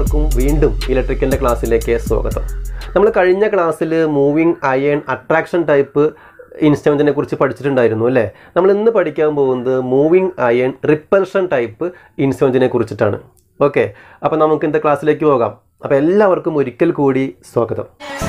എല്ലാവർക്കും വീണ്ടും ഇലക്ട്രിക്കലിൻ്റെ ക്ലാസ്സിലേക്ക് സ്വാഗതം നമ്മൾ കഴിഞ്ഞ ക്ലാസ്സിൽ മൂവിങ് അയൺ അട്രാക്ഷൻ ടൈപ്പ് ഇൻസ്ട്രുമെൻറ്റിനെ കുറിച്ച് പഠിച്ചിട്ടുണ്ടായിരുന്നു അല്ലേ നമ്മൾ ഇന്ന് പഠിക്കാൻ പോകുന്നത് മൂവിങ് അയൺ റിപ്പൽഷൻ ടൈപ്പ് ഇൻസ്ട്രുമെൻറ്റിനെ കുറിച്ചിട്ടാണ് ഓക്കെ അപ്പോൾ നമുക്ക് ഇന്നത്തെ ക്ലാസ്സിലേക്ക് പോകാം അപ്പോൾ എല്ലാവർക്കും ഒരിക്കൽ കൂടി സ്വാഗതം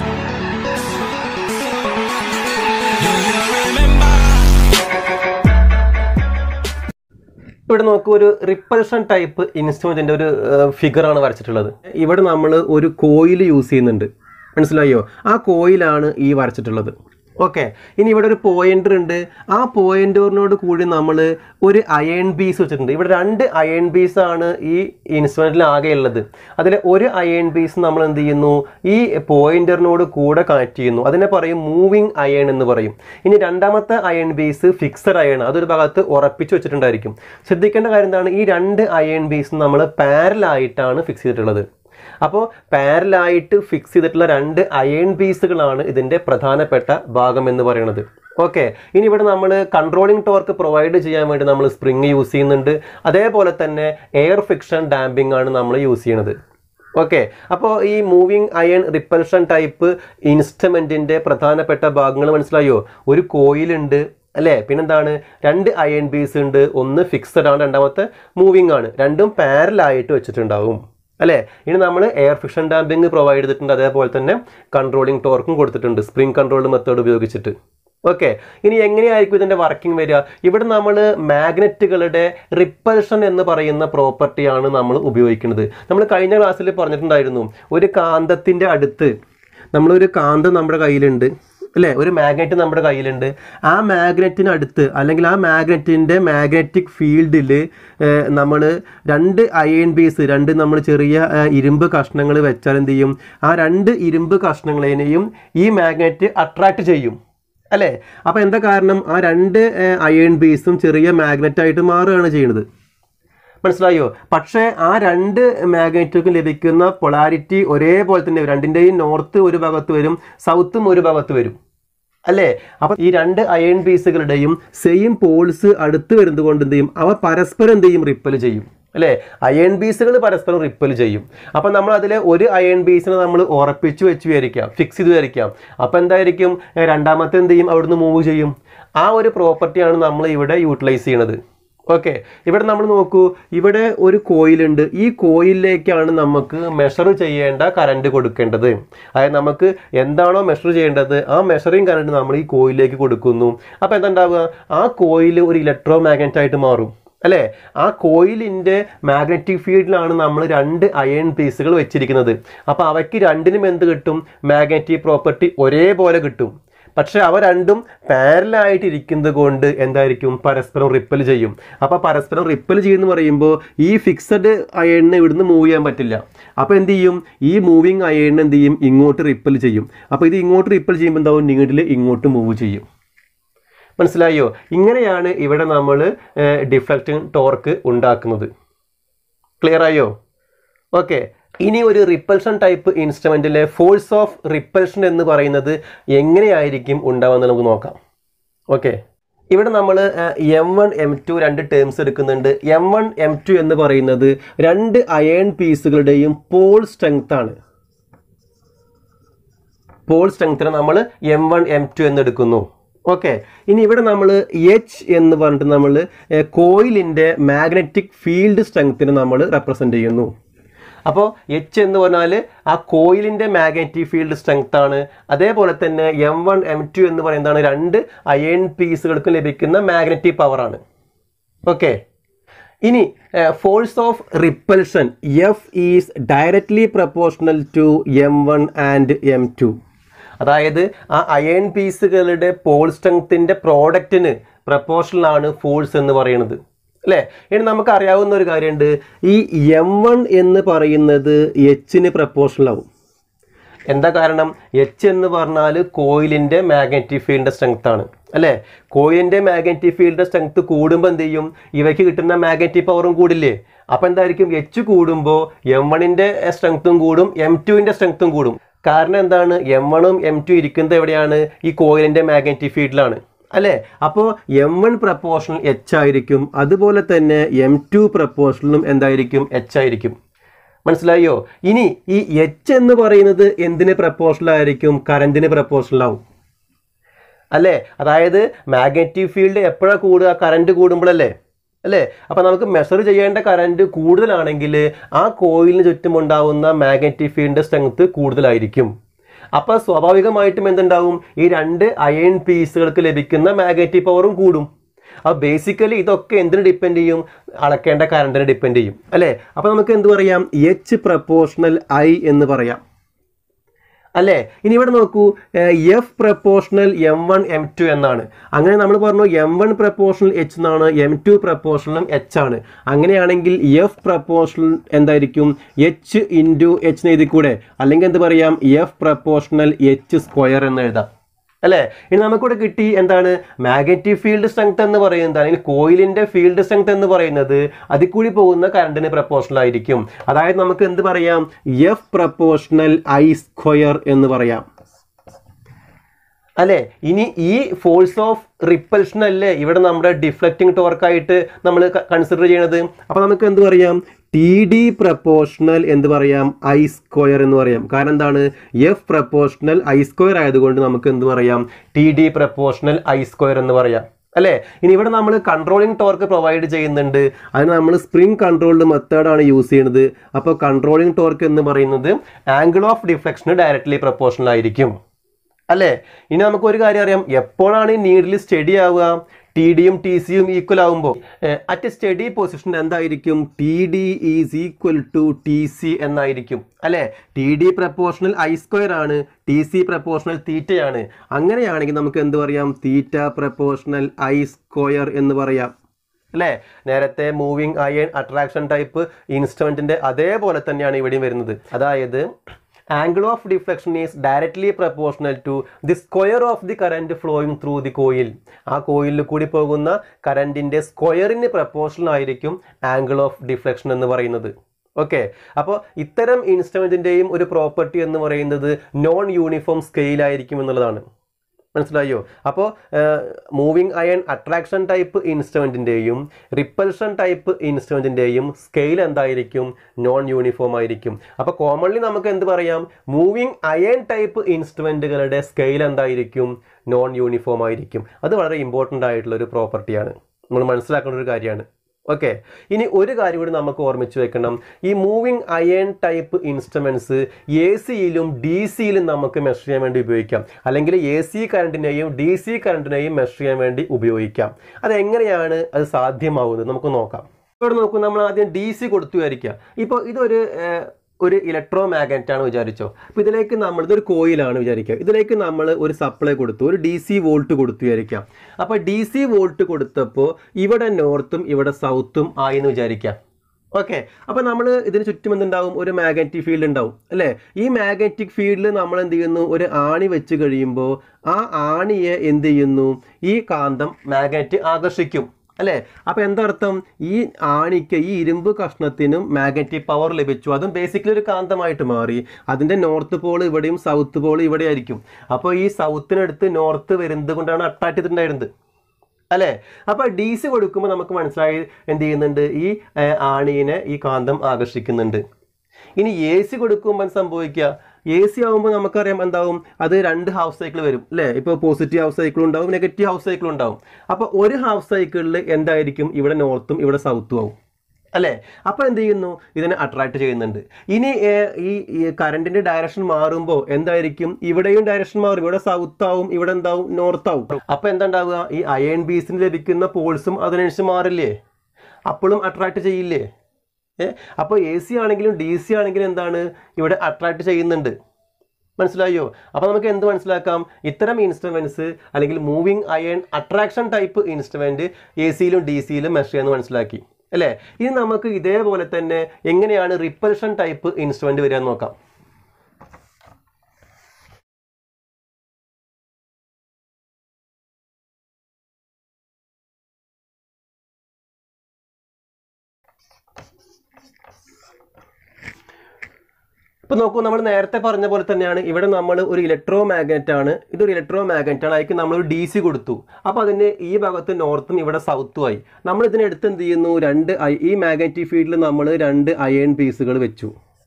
ഇവിടെ നോക്കൂ ഒരു റിപ്പൽഷൻ ടൈപ്പ് ഇൻസ്ട്രുമെന്റിന്റെ ഒരു ഫിഗറാണ് വരച്ചിട്ടുള്ളത് ഇവിടെ നമ്മൾ ഒരു കോയിൽ യൂസ് ചെയ്യുന്നുണ്ട് മനസ്സിലായോ ആ കോയിലാണ് ഈ വരച്ചിട്ടുള്ളത് ഓക്കെ ഇനി ഇവിടെ ഒരു പോയിന്റർ ഉണ്ട് ആ പോയിന്ററിനോട് കൂടി നമ്മൾ ഒരു അയൺ ബീസ് വെച്ചിട്ടുണ്ട് ഇവിടെ രണ്ട് അയൺ ബീസ് ആണ് ഈ ഇൻസ്ട്രുമെന്റിൽ ആകെ ഉള്ളത് അതിൽ ഒരു അയൺ ബീസ് നമ്മൾ എന്ത് ചെയ്യുന്നു ഈ പോയിന്ററിനോട് കൂടെ കണക്ട് ചെയ്യുന്നു അതിനെ പറയും മൂവിങ് അയൺ എന്ന് പറയും ഇനി രണ്ടാമത്തെ അയൺ ബീസ് ഫിക്സഡ് അയൺ അതൊരു ഭാഗത്ത് ഉറപ്പിച്ചു വെച്ചിട്ടുണ്ടായിരിക്കും ശ്രദ്ധിക്കേണ്ട കാര്യം എന്താണ് ഈ രണ്ട് അയൺ ബീസ് നമ്മൾ പാരലായിട്ടാണ് ഫിക്സ് ചെയ്തിട്ടുള്ളത് അപ്പോൾ പാരലായിട്ട് ഫിക്സ് ചെയ്തിട്ടുള്ള രണ്ട് അയൺ പീസുകളാണ് ഇതിൻ്റെ പ്രധാനപ്പെട്ട ഭാഗം എന്ന് പറയുന്നത് ഓക്കെ ഇനി ഇവിടെ നമ്മൾ കൺട്രോളിംഗ് ടോർക്ക് പ്രൊവൈഡ് ചെയ്യാൻ വേണ്ടി നമ്മൾ സ്പ്രിങ് യൂസ് ചെയ്യുന്നുണ്ട് അതേപോലെ തന്നെ എയർ ഫിക്ഷൻ ഡാമ്പിംഗ് ആണ് നമ്മൾ യൂസ് ചെയ്യുന്നത് ഓക്കെ അപ്പോൾ ഈ മൂവിങ് അയൺ റിപ്പൽഷൻ ടൈപ്പ് ഇൻസ്ട്രുമെൻറ്റിൻ്റെ പ്രധാനപ്പെട്ട ഭാഗങ്ങൾ മനസ്സിലായോ ഒരു കോയിലുണ്ട് അല്ലേ പിന്നെന്താണ് രണ്ട് അയൺ ബീസ് ഉണ്ട് ഒന്ന് ഫിക്സഡ് ആണ് രണ്ടാമത്തെ മൂവിങ് ആണ് രണ്ടും പാരലായിട്ട് വെച്ചിട്ടുണ്ടാവും അല്ലേ ഇനി നമ്മൾ എയർ ഫിഷൻ ഡാമ്പിംഗ് പ്രൊവൈഡ് ചെയ്തിട്ടുണ്ട് അതേപോലെ തന്നെ കൺട്രോളിംഗ് ടോർക്കും കൊടുത്തിട്ടുണ്ട് സ്പ്രിംഗ് കൺട്രോൾ മെത്തേഡ് ഉപയോഗിച്ചിട്ട് ഓക്കെ ഇനി എങ്ങനെയായിരിക്കും ഇതിൻ്റെ വർക്കിംഗ് വരിക ഇവിടെ നമ്മൾ മാഗ്നറ്റുകളുടെ റിപ്പൽഷൻ എന്ന് പറയുന്ന പ്രോപ്പർട്ടിയാണ് നമ്മൾ ഉപയോഗിക്കുന്നത് നമ്മൾ കഴിഞ്ഞ ക്ലാസ്സിൽ പറഞ്ഞിട്ടുണ്ടായിരുന്നു ഒരു കാന്തത്തിൻ്റെ അടുത്ത് നമ്മളൊരു കാന്തം നമ്മുടെ കയ്യിലുണ്ട് അല്ലേ ഒരു മാഗ്നറ്റ് നമ്മുടെ കയ്യിലുണ്ട് ആ മാഗ്നറ്റിന് അടുത്ത് അല്ലെങ്കിൽ ആ മാഗ്നറ്റിൻ്റെ മാഗ്നറ്റിക് ഫീൽഡിൽ നമ്മൾ രണ്ട് അയൺ ബീസ് രണ്ട് നമ്മൾ ചെറിയ ഏഹ്, ഇരുമ്പ് കഷ്ണങ്ങൾ വെച്ചാൽ എന്ത് ചെയ്യും ആ രണ്ട് ഇരുമ്പ് കഷ്ണങ്ങളെയും ഈ മാഗ്നറ്റ് അട്രാക്ട് ചെയ്യും അല്ലേ അപ്പോൾ എന്താ കാരണം ആ രണ്ട് അയൺ ബീസും ചെറിയ മാഗ്നറ്റായിട്ട് മാറുകയാണ് ചെയ്യുന്നത് മനസ്സിലായോ പക്ഷേ ആ രണ്ട് മാഗ്നറ്റുകൾക്കും ലഭിക്കുന്ന പൊളാരിറ്റി ഒരേപോലെ തന്നെ വരും. രണ്ടിൻ്റെയും നോർത്ത് ഒരു ഭാഗത്ത് വരും സൗത്തും ഒരു ഭാഗത്ത് വരും അല്ലേ അപ്പൊ ഈ രണ്ട് അയൺ പീസുകളുടെയും സെയിം പോൾസ് അടുത്ത് വരുന്നത് കൊണ്ട് എന്ത് ചെയ്യും അവ പരസ്പരം എന്ത് ചെയ്യും റിപ്പൽ ചെയ്യും അല്ലേ അയൺ പീസുകൾ പരസ്പരം റിപ്പൽ ചെയ്യും അപ്പൊ നമ്മൾ അതിലെ ഒരു അയൺ പീസിനെ നമ്മൾ ഉറപ്പിച്ചു വെച്ച് വിചാരിക്കാം ഫിക്സ് ചെയ്ത് വിചാരിക്കാം അപ്പൊ എന്തായിരിക്കും ഏ, രണ്ടാമത്തെ എന്ത് ചെയ്യും അവിടുന്ന് മൂവ് ചെയ്യും ആ ഒരു പ്രോപ്പർട്ടിയാണ് നമ്മൾ ഇവിടെ യൂട്ടിലൈസ് ചെയ്യണത് ഓക്കെ ഇവിടെ നമ്മൾ നോക്കൂ ഇവിടെ ഒരു കോയിലുണ്ട് ഈ കോയിലിലേക്കാണ് നമുക്ക് മെഷർ ചെയ്യേണ്ട കറണ്ട് കൊടുക്കേണ്ടത് അതായത് നമുക്ക് എന്താണോ മെഷർ ചെയ്യേണ്ടത് ആ മെഷറിങ് കറണ്ട് നമ്മൾ ഈ കോയിലിലേക്ക് കൊടുക്കുന്നു അപ്പോൾ എന്താ ഉണ്ടാവുക ആ കോയിൽ ഒരു ഇലക്ട്രോ മാഗ്നറ്റ് ആയിട്ട് മാറും അല്ലേ ആ കോയിലിൻ്റെ മാഗ്നറ്റിക് ഫീൽഡിലാണ് നമ്മൾ രണ്ട് അയൺ പീസുകൾ വെച്ചിരിക്കുന്നത് അപ്പോൾ അവയ്ക്ക് രണ്ടിനും എന്ത് കിട്ടും മാഗ്നറ്റിക് പ്രോപ്പർട്ടി ഒരേപോലെ കിട്ടും പക്ഷെ അവ രണ്ടും പാരലായിട്ട് ഇരിക്കുന്നത് കൊണ്ട് എന്തായിരിക്കും പരസ്പരം റിപ്പൽ ചെയ്യും അപ്പോൾ പരസ്പരം റിപ്പൽ ചെയ്യുമെന്ന് പറയുമ്പോൾ ഈ ഫിക്സഡ് അയണിന് ഇവിടുന്ന് മൂവ് ചെയ്യാൻ പറ്റില്ല അപ്പോൾ എന്ത് ചെയ്യും ഈ മൂവിങ് അയണിന് എന്ത് ചെയ്യും ഇങ്ങോട്ട് റിപ്പൽ ചെയ്യും അപ്പോൾ ഇത് ഇങ്ങോട്ട് റിപ്പൽ ചെയ്യുമ്പോൾ എന്താവും നീഡിൽ ഇങ്ങോട്ട് മൂവ് ചെയ്യും മനസ്സിലായോ ഇങ്ങനെയാണ് ഇവിടെ നമ്മൾ ഡിഫ്ലക്റ്റിംഗ് ടോർക്ക് ഉണ്ടാക്കുന്നത് ക്ലിയർ ആയോ ഓക്കെ ഇനി ഒരു റിപ്പൽഷൻ ടൈപ്പ് ഇൻസ്ട്രുമെൻറ്റിലെ ഫോഴ്സ് ഓഫ് റിപ്പൽഷൻ എന്ന് പറയുന്നത് എങ്ങനെയായിരിക്കും ഉണ്ടാവുന്നത് നമുക്ക് നോക്കാം ഓക്കെ ഇവിടെ നമ്മൾ എം വൺ എം ടു രണ്ട് ടേംസ് എടുക്കുന്നുണ്ട് എം വൺ എം ടു എന്ന് പറയുന്നത് രണ്ട് അയൺ പീസുകളുടെയും പോൾ സ്ട്രെങ്ത് ആണ് പോൾ സ്ട്രെങ്ത്തിനെ നമ്മൾ എം വൺ എം ടു എന്ന് എടുക്കുന്നു ഓക്കെ ഇനി ഇവിടെ നമ്മൾ എച്ച് എന്ന് പറഞ്ഞിട്ട് നമ്മൾ കോയിലിൻ്റെ മാഗ്നറ്റിക് ഫീൽഡ് സ്ട്രെങ്ത്തിനെ നമ്മൾ റെപ്രസെൻ്റ് ചെയ്യുന്നു അപ്പോൾ എച്ച് എന്ന് പറഞ്ഞാൽ ആ കോയിലിൻ്റെ മാഗ്നറ്റിക് ഫീൽഡ് സ്ട്രെങ്ത് ആണ് അതേപോലെ തന്നെ എം വൺ എം ടു എന്ന് പറയുന്നതാണ് രണ്ട് അയൺ പീസുകൾക്ക് ലഭിക്കുന്ന മാഗ്നറ്റിക് പവറാണ് ഓക്കെ ഇനി force of repulsion F is directly proportional to M one and M two അതായത് ആ അയൺ പീസുകളുടെ പോൾ സ്ട്രെങ്ത്തിൻ്റെ പ്രോഡക്റ്റിന് പ്രപ്പോർഷണൽ ആണ് ഫോഴ്സ് എന്ന് പറയുന്നത് അല്ലേ ഇനി നമുക്ക് അറിയാവുന്ന ഒരു കാര്യമുണ്ട് ഈ എം വൺ എന്ന് പറയുന്നത് എച്ചിന് പ്രപ്പോർഷണൽ ആവും എന്താ കാരണം എച്ച് എന്ന് പറഞ്ഞാൽ കോയിലിൻ്റെ മാഗ്നറ്റിക് ഫീൽഡിൻ്റെ സ്ട്രെങ്ത് ആണ് അല്ലേ കോയിലിൻ്റെ മാഗ്നറ്റിക് ഫീൽഡിൻ്റെ സ്ട്രെങ്ത് കൂടുമ്പോൾ എന്ത് ചെയ്യും ഇവയ്ക്ക് കിട്ടുന്ന മാഗ്നറ്റിക് പവറും കൂടില്ലേ അപ്പോൾ എന്തായിരിക്കും എച്ച് കൂടുമ്പോൾ എം വണ്ണിൻ്റെ സ്ട്രെങ്ത്തും കൂടും എം ടുവിൻ്റെ സ്ട്രെങ്ത്തും കൂടും കാരണം എന്താണ് എം വണ്ണും എം ടു ഇരിക്കുന്നത് എവിടെയാണ് ഈ കോയിലിൻ്റെ മാഗ്നറ്റിക് ഫീൽഡിലാണ് അല്ലേ അപ്പോൾ എം വൺ പ്രപ്പോർഷണൽ എച്ച് ആയിരിക്കും അതുപോലെ തന്നെ എം ടു പ്രപ്പോർഷണലും എന്തായിരിക്കും എച്ച് ആയിരിക്കും മനസ്സിലായോ ഇനി ഈ എച്ച് എന്ന് പറയുന്നത് എന്തിന് പ്രപ്പോർഷണൽ ആയിരിക്കും കറന്റിന് പ്രപ്പോർഷണൽ ആവും അല്ലേ അതായത് മാഗ്നറ്റിക് ഫീൽഡ് എപ്പോഴാണ് കൂടുക കറണ്ട് കൂടുമ്പോഴല്ലേ അല്ലേ അപ്പോൾ നമുക്ക് മെഷർ ചെയ്യേണ്ട കറണ്ട് കൂടുതലാണെങ്കിൽ ആ കോയിലിന് ചുറ്റും ഉണ്ടാവുന്ന മാഗ്നറ്റിക് ഫീൽഡിൻ്റെ സ്ട്രെങ്ത് കൂടുതലായിരിക്കും അപ്പോൾ സ്വാഭാവികമായിട്ടും എന്തുണ്ടാവും ഈ രണ്ട് അയൺ പീസുകൾക്ക് ലഭിക്കുന്ന മാഗ്നറ്റിക് പവറും കൂടും അപ്പോൾ ബേസിക്കലി ഇതൊക്കെ എന്തിന് ഡിപ്പെൻഡ് ചെയ്യും അളക്കേണ്ട കറണ്ടിനെ ഡിപ്പെൻഡ് ചെയ്യും അല്ലേ അപ്പോൾ നമുക്ക് എന്ത് പറയാം എച്ച് പ്രപ്പോർഷണൽ ഐ എന്ന് പറയാം അല്ലേ ഇനി ഇവിടെ നോക്കൂ F proportional M one M two എന്നാണ് അങ്ങനെ നമ്മൾ പറഞ്ഞു എം വൺ പ്രപ്പോർഷണൽ എച്ച് എന്നാണ് എം ടു പ്രപ്പോർഷണലും എച്ച് ആണ് അങ്ങനെയാണെങ്കിൽ എഫ് പ്രപ്പോർഷണൽ എന്തായിരിക്കും എച്ച് ഇൻറ്റു എച്ച് എഴുതി കൂടെ അല്ലെങ്കിൽ എന്ത് പറയാം എഫ് പ്രപ്പോർഷണൽ എച്ച് സ്ക്വയർ എന്ന് എഴുതാം അല്ലേ ഇനി നമുക്കിവിടെ കിട്ടി എന്താണ് മാഗ്നറ്റിക് ഫീൽഡ് സ്ട്രെങ്ത് എന്ന് പറയുന്നത് അല്ലെങ്കിൽ കോയിലിന്റെ ഫീൽഡ് സ്ട്രെങ്ത് എന്ന് പറയുന്നത് അതിൽ കൂടി പോകുന്ന കറണ്ടിന് പ്രപ്പോർഷണൽ ആയിരിക്കും അതായത് നമുക്ക് എന്ത് പറയാം എഫ് പ്രപ്പോർഷണൽ ഐ സ്ക്വയർ എന്ന് പറയാം അല്ലേ ഇനി ഈ ഫോഴ്സ് ഓഫ് റിപ്പൽഷൻ അല്ലേ ഇവിടെ നമ്മുടെ ഡിഫ്ലക്റ്റിംഗ് ടോർക്കായിട്ട് നമ്മൾ കൺസിഡർ ചെയ്യണത് അപ്പോൾ നമുക്ക് എന്ത് പറയാം ടി ഡി പ്രപ്പോർഷണൽ എന്ന് പറയാം ഐ സ്ക്വയർ എന്ന് പറയാം കാരണം എന്താണ് എഫ് പ്രപ്പോർഷണൽ ഐ സ്ക്വയർ ആയതുകൊണ്ട് നമുക്ക് എന്ത് പറയാം T D proportional I square എന്ന് പറയാം അല്ലേ ഇനി ഇവിടെ നമ്മൾ കൺട്രോളിംഗ് ടോർക്ക് പ്രൊവൈഡ് ചെയ്യുന്നുണ്ട് അതിന് നമ്മൾ സ്പ്രിംഗ് കൺട്രോൾഡ് മെത്തേഡാണ് യൂസ് ചെയ്യുന്നത് അപ്പോൾ കൺട്രോളിംഗ് ടോർക്ക് എന്ന് പറയുന്നത് ആംഗിൾ ഓഫ് ഡിഫ്ലക്ഷന് ഡയറക്റ്റ്ലി പ്രപ്പോർഷണൽ ആയിരിക്കും അല്ലേ ഇനി നമുക്ക് ഒരു കാര്യം അറിയാം എപ്പോഴാണ് ഈ നീഡിൽ സ്റ്റഡി ആവുക ടി ഡിയും ടി സിയും ഈക്വൽ ആവുമ്പോൾ അറ്റ് സ്റ്റഡി പൊസിഷൻ എന്തായിരിക്കും T D is equal to T C എന്നായിരിക്കും അല്ലേ T D proportional I square ആണ് ടി സി പ്രപ്പോർഷണൽ തീറ്റയാണ് അങ്ങനെയാണെങ്കിൽ നമുക്ക് എന്ത് പറയാം തീറ്റ പ്രപ്പോർഷണൽ ഐ സ്ക്വയർ എന്ന് പറയാം അല്ലേ നേരത്തെ മൂവിങ് അയൺ അട്രാക്ഷൻ ടൈപ്പ് ഇൻസ്ട്രുമെന്റിന്റെ അതേപോലെ തന്നെയാണ് ഇവിടെയും വരുന്നത് അതായത് angle of deflection is directly proportional to the square of the current flowing through the coil ആ കോയിലിൽ കൂടി പോകുന്ന കറന്റിന്റെ സ്ക്വയറിന് പ്രപ്പോർഷണൽ ആയിരിക്കും ആംഗിൾ ഓഫ് ഡിഫ്ലക്ഷൻ എന്ന് പറയുന്നത് ഓക്കെ അപ്പോൾ ഇത്തരം ഇൻസ്ട്രുമെന്റിന്റെയും ഒരു പ്രോപ്പർട്ടി എന്ന് പറയുന്നത് നോൺ യൂണിഫോം സ്കെയിൽ ആയിരിക്കും എന്നുള്ളതാണ് മനസ്സിലായോ അപ്പോൾ മൂവിങ് അയൺ അട്രാക്ഷൻ ടൈപ്പ് ഇൻസ്ട്രുമെൻറ്റിൻ്റെയും റിപ്പൽഷൻ ടൈപ്പ് ഇൻസ്ട്രുമെൻറ്റിൻ്റെയും സ്കെയിൽ എന്തായിരിക്കും നോൺ യൂണിഫോം ആയിരിക്കും അപ്പോൾ കോമൺലി നമുക്ക് എന്ത് പറയാം മൂവിങ് അയൺ ടൈപ്പ് ഇൻസ്ട്രുമെൻറ്റുകളുടെ സ്കെയിൽ എന്തായിരിക്കും നോൺ യൂണിഫോം ആയിരിക്കും അത് വളരെ ഇമ്പോർട്ടൻ്റ് ആയിട്ടുള്ള ഒരു പ്രോപ്പർട്ടിയാണ് നമ്മൾ മനസ്സിലാക്കേണ്ട ഒരു കാര്യമാണ് ഓക്കെ ഇനി ഒരു കാര്യം കൂടി നമുക്ക് ഓർമ്മിച്ച് വെക്കണം ഈ moving iron type instruments A സിയിലും ഡി സിയിലും നമുക്ക് മെഷർ ചെയ്യാൻ വേണ്ടി ഉപയോഗിക്കാം അല്ലെങ്കിൽ എ സി കറണ്ടിനെയും ഡി സി കറണ്ടിനെയും മെഷർ ചെയ്യാൻ വേണ്ടി ഉപയോഗിക്കാം അതെങ്ങനെയാണ് അത് സാധ്യമാവുന്നത് നമുക്ക് നോക്കാം ഇവിടെ നോക്കൂ നമ്മൾ ആദ്യം ഡി സി കൊടുത്തു വിചാരിക്കുക ഇപ്പോൾ ഇതൊരു ഏഹ്, ഒരു ഇലക്ട്രോ മാഗ്നറ്റ് ആണ് വിചാരിച്ചോ അപ്പോൾ ഇതിലേക്ക് നമ്മൾ ഇതൊരു കോയിലാണ് വിചാരിക്കുക ഇതിലേക്ക് നമ്മൾ ഒരു സപ്ലൈ കൊടുത്തു ഒരു ഡി സി വോൾട്ട് കൊടുത്തു വിചാരിക്കാം അപ്പോൾ ഡി സി വോൾട്ട് കൊടുത്തപ്പോൾ ഇവിടെ നോർത്തും ഇവിടെ സൗത്തും ആയി എന്ന് വിചാരിക്കാം ഓക്കെ അപ്പോൾ നമ്മൾ ഇതിന് ചുറ്റും എന്തുണ്ടാവും ഒരു മാഗ്നറ്റിക് ഫീൽഡ് ഉണ്ടാവും അല്ലേ ഈ മാഗ്നറ്റിക് ഫീൽഡിൽ നമ്മൾ എന്ത് ചെയ്യുന്നു ഒരു ആണി വെച്ച് കഴിയുമ്പോൾ ആ ആണിയെ എന്ത് ചെയ്യുന്നു ഈ കാന്തം മാഗ്നറ്റ് ആകർഷിക്കും അല്ലേ അപ്പൊ എന്തർത്ഥം ഈ ആണിക്ക് ഈ ഇരുമ്പ് കഷ്ണത്തിനും മാഗ്നറ്റിക് പവർ ലഭിച്ചു അതും ബേസിക്കലി ഒരു കാന്തമായിട്ട് മാറി അതിന്റെ നോർത്ത് പോൾ ഇവിടെയും സൗത്ത് പോൾ ഇവിടെ ആയിരിക്കും അപ്പോൾ ഈ സൗത്തിനടുത്ത് നോർത്ത് വരുന്നത് കൊണ്ടാണ് അട്രാക്ട് ചെയ്തിട്ടുണ്ടായിരുന്നത് അല്ലേ അപ്പൊ ഡി സി കൊടുക്കുമ്പോൾ നമുക്ക് മനസ്സിലായി എന്ത് ചെയ്യുന്നുണ്ട് ഈ ഏർ, ആണിയെ ഈ കാന്തം ആകർഷിക്കുന്നുണ്ട് ഇനി എ സി കൊടുക്കുമ്പോൾ എന്ത് സംഭവിക്കുക എ സി ആകുമ്പോൾ നമുക്കറിയാം എന്താവും അത് രണ്ട് ഹാഫ് സൈക്കിൾ വരും അല്ലേ ഇപ്പോൾ പോസിറ്റീവ് ഹാഫ് സൈക്കിൾ ഉണ്ടാവും നെഗറ്റീവ് ഹാഫ് സൈക്കിൾ ഉണ്ടാവും അപ്പോൾ ഒരു ഹാഫ് സൈക്കിളിൽ എന്തായിരിക്കും ഇവിടെ നോർത്തും ഇവിടെ സൗത്തും ആവും അല്ലേ അപ്പോൾ എന്ത് ചെയ്യുന്നു ഇതിനെ അട്രാക്ട് ചെയ്യുന്നുണ്ട് ഇനി ഏർ, ഈ ഈ കറണ്ടിന്റെ ഡയറക്ഷൻ മാറുമ്പോൾ എന്തായിരിക്കും ഇവിടെയും ഡയറക്ഷൻ മാറും ഇവിടെ സൗത്ത് ആവും ഇവിടെ എന്താവും നോർത്ത് ആവും അപ്പോൾ എന്താ ഉണ്ടാവുക ഈ അയൺ ബീസിന് ലഭിക്കുന്ന പോൾസും അതിനനുസരിച്ച് മാറില്ലേ അപ്പോഴും അട്രാക്ട് ചെയ്യില്ലേ ഏ അപ്പോൾ എ സി ആണെങ്കിലും ഡി സി ആണെങ്കിലും എന്താണ് ഇവിടെ അട്രാക്ട് ചെയ്യുന്നുണ്ട് മനസ്സിലായോ അപ്പോൾ നമുക്ക് എന്ത് മനസ്സിലാക്കാം ഇത്തരം ഇൻസ്ട്രുമെന്റ്സ് അല്ലെങ്കിൽ moving iron attraction type instrument A സിയിലും ഡി സിയിലും മെഷർ ചെയ്യാന്ന് മനസ്സിലാക്കി അല്ലേ ഇനി നമുക്ക് ഇതേപോലെ തന്നെ എങ്ങനെയാണ് റിപ്പൽഷൻ ടൈപ്പ് ഇൻസ്ട്രുമെന്റ് വരിക എന്ന് നോക്കാം ഇപ്പൊ നോക്കൂ നമ്മൾ നേരത്തെ പറഞ്ഞ പോലെ തന്നെയാണ് ഇവിടെ നമ്മൾ ഒരു ഇലക്ട്രോ മാഗ്നറ്റ് ആണ് ഇതൊരു ഇലക്ട്രോ മാഗ്നറ്റ് ആണ് അതിലേക്ക് നമ്മൾ ഒരു ഡി സി കൊടുത്തു അപ്പൊ അതിന് ഈ ഭാഗത്ത് നോർത്തും ഇവിടെ സൗത്തും ആയി നമ്മൾ ഇതിനെടുത്ത് എന്ത് ചെയ്യുന്നു രണ്ട് അയ- ഈ മാഗ്നറ്റിക് ഫീൽഡിൽ നമ്മൾ രണ്ട് അയൺ പീസുകൾ വെച്ചു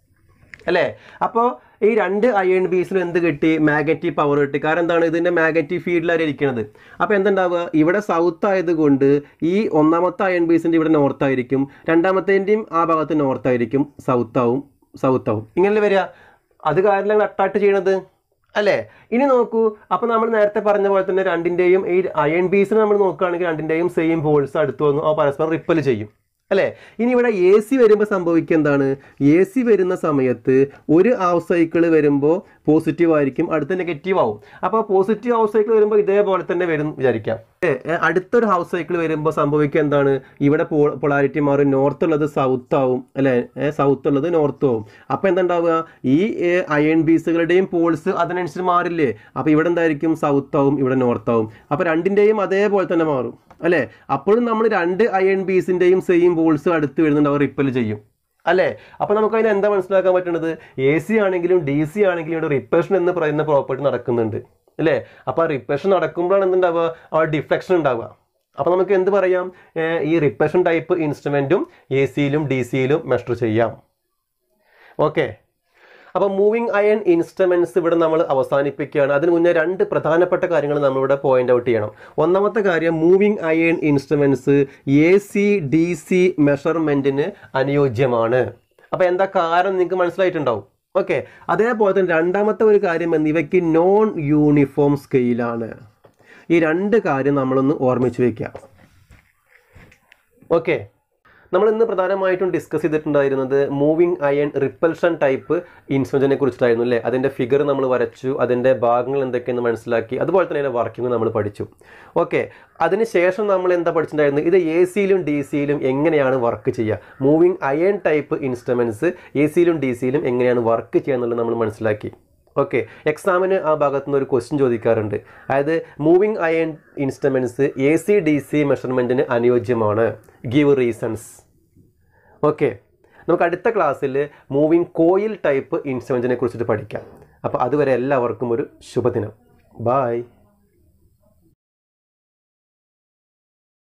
അല്ലേ അപ്പോൾ ഈ രണ്ട് അയൺ ബീസിലും എന്ത് കിട്ടി മാഗ്നറ്റിക് പവർ കിട്ടി കാരണം എന്താണ് ഇതിൻ്റെ മാഗ്നറ്റിക് ഫീൽഡിലാണ് ഇരിക്കുന്നത് അപ്പോൾ എന്തുണ്ടാവുക ഇവിടെ സൗത്ത് ആയതുകൊണ്ട് ഈ ഒന്നാമത്തെ അയൺ ബീസിൻ്റെ ഇവിടെ നോർത്ത് ആയിരിക്കും രണ്ടാമത്തേൻ്റെയും ആ ഭാഗത്ത് നോർത്ത് ആയിരിക്കും സൗത്ത് ആവും സൗത്ത് ആവും ഇങ്ങനെ വരിക അത് കാരണം അട്രാക്ട് ചെയ്യണത് അല്ലേ ഇനി നോക്കൂ അപ്പോൾ നമ്മൾ നേരത്തെ പറഞ്ഞ പോലെ തന്നെ രണ്ടിൻ്റെയും ഈ അയൺ ബീസിന് നമ്മൾ നോക്കുകയാണെങ്കിൽ രണ്ടിൻ്റെയും സെയിം ബോൾസ് അടുത്ത് വന്നു ആ പരസ്പരം റിപ്പൽ ചെയ്യും അല്ലേ ഇനി ഇവിടെ എ സി വരുമ്പോൾ സംഭവിക്കുക എന്താണ് എ സി വരുന്ന സമയത്ത് ഒരു ഹാഫ് സൈക്കിൾ വരുമ്പോൾ പോസിറ്റീവ് ആയിരിക്കും അടുത്ത നെഗറ്റീവ് ആവും അപ്പോൾ പോസിറ്റീവ് ഹൗസ് സൈക്കിൾ വരുമ്പോൾ ഇതേപോലെ തന്നെ വരും വിചാരിക്കാം ഏ, ഏ, അടുത്തൊരു ഹൗസ് സൈക്കിൾ വരുമ്പോൾ സംഭവിക്കുക എന്താണ് ഇവിടെ പൊളാരിറ്റി മാറും നോർത്ത് ഉള്ളത് സൗത്ത് ആവും അല്ലേ സൗത്ത് ഉള്ളത് നോർത്ത് ആവും അപ്പോൾ എന്താണ്ടാവുക ഈ അയൺ ബീസുകളുടെയും പോൾസ് അതിനനുസരിച്ച് മാറില്ലേ അപ്പോൾ ഇവിടെ എന്തായിരിക്കും സൗത്ത് ആവും ഇവിടെ നോർത്ത് ആവും അപ്പോൾ രണ്ടിൻ്റെയും അതേപോലെ തന്നെ മാറും അല്ലേ അപ്പോഴും നമ്മൾ രണ്ട് അയൺ ബീസിൻ്റെയും സെയിം ബോൾസ് അടുത്ത് വരുന്നുണ്ട് അവർ റിപ്പൽ ചെയ്യും അല്ലേ അപ്പോൾ നമുക്ക് അതിന് എന്താ മനസ്സിലാക്കാൻ പറ്റുന്നത് എ സി ആണെങ്കിലും ഡി സി ആണെങ്കിലും ഇവിടെ റിപ്പറേഷൻ എന്ന് പറയുന്ന പ്രോപ്പർട്ടി നടക്കുന്നുണ്ട് അല്ലേ അപ്പോൾ ആ റിപ്പറേഷൻ നടക്കുമ്പോഴാണ് എന്തുണ്ടാവുക ആ ഡിഫ്ലക്ഷൻ ഉണ്ടാവുക അപ്പോൾ നമുക്ക് എന്ത് പറയാം ഏർ ഈ റിപ്പറേഷൻ ടൈപ്പ് ഇൻസ്ട്രുമെൻറ്റും എ സിയിലും ഡി സിയിലും മെഷർ ചെയ്യാം ഓക്കെ അപ്പോൾ മൂവിങ് അയൺ ഇൻസ്ട്രുമെന്റ്സ് ഇവിടെ നമ്മൾ അവസാനിപ്പിക്കുകയാണ് അതിന് മുന്നേ രണ്ട് പ്രധാനപ്പെട്ട കാര്യങ്ങൾ നമ്മളിവിടെ പോയിന്റ് ഔട്ട് ചെയ്യണം ഒന്നാമത്തെ കാര്യം moving iron instruments A C D C മെഷർമെന്റിന് അനുയോജ്യമാണ് അപ്പോൾ എന്താ കാരണം നിങ്ങൾക്ക് മനസ്സിലായിട്ടുണ്ടാവും ഓക്കെ അതേപോലെ തന്നെ രണ്ടാമത്തെ ഒരു കാര്യം എന്ന് ഇവയ്ക്ക് നോൺ യൂണിഫോം സ്കെയിലാണ് ഈ രണ്ട് കാര്യം നമ്മളൊന്ന് ഓർമ്മിച്ച് വെക്കുക ഓക്കെ നമ്മൾ ഇന്ന് പ്രധാനമായിട്ടും ഡിസ്കസ് ചെയ്തിട്ടുണ്ടായിരുന്നത് മൂവിങ് അയൺ റിപ്പൽഷൻ ടൈപ്പ് ഇൻസ്ട്രുമെന്റിനെ കുറിച്ചിട്ടായിരുന്നു അല്ലേ അതിൻ്റെ ഫിഗർ നമ്മൾ വരച്ചു അതിൻ്റെ ഭാഗങ്ങൾ എന്തൊക്കെയെന്ന് മനസ്സിലാക്കി അതുപോലെ തന്നെ അതിൻ്റെ വർക്കിംഗ് നമ്മൾ പഠിച്ചു ഓക്കെ അതിനുശേഷം നമ്മൾ എന്താ പഠിച്ചിട്ടുണ്ടായിരുന്നു ഇത് എ സിയിലും ഡി സിയിലും എങ്ങനെയാണ് വർക്ക് ചെയ്യുക moving iron type instruments A സിയിലും ഡി സിയിലും എങ്ങനെയാണ് വർക്ക് ചെയ്യുക എന്നുള്ളത് നമ്മൾ മനസ്സിലാക്കി ഓക്കെ എക്സാമിന് ആ ഭാഗത്തു നിന്ന് ഒരു ക്വസ്റ്റ്യൻ ചോദിക്കാറുണ്ട് അതായത് moving iron instruments A C D C മെഷർമെൻറ്റിന് അനുയോജ്യമാണ് ഗീവ് റീസൺസ് ഓക്കെ നമുക്ക് അടുത്ത ക്ലാസ്സിൽ മൂവിങ് കോയിൽ ടൈപ്പ് ഇൻസ്ട്രുമെൻറ്റിനെ കുറിച്ചിട്ട് പഠിക്കാം അപ്പോൾ അതുവരെ എല്ലാവർക്കും ഒരു ശുഭദിനം ബായ്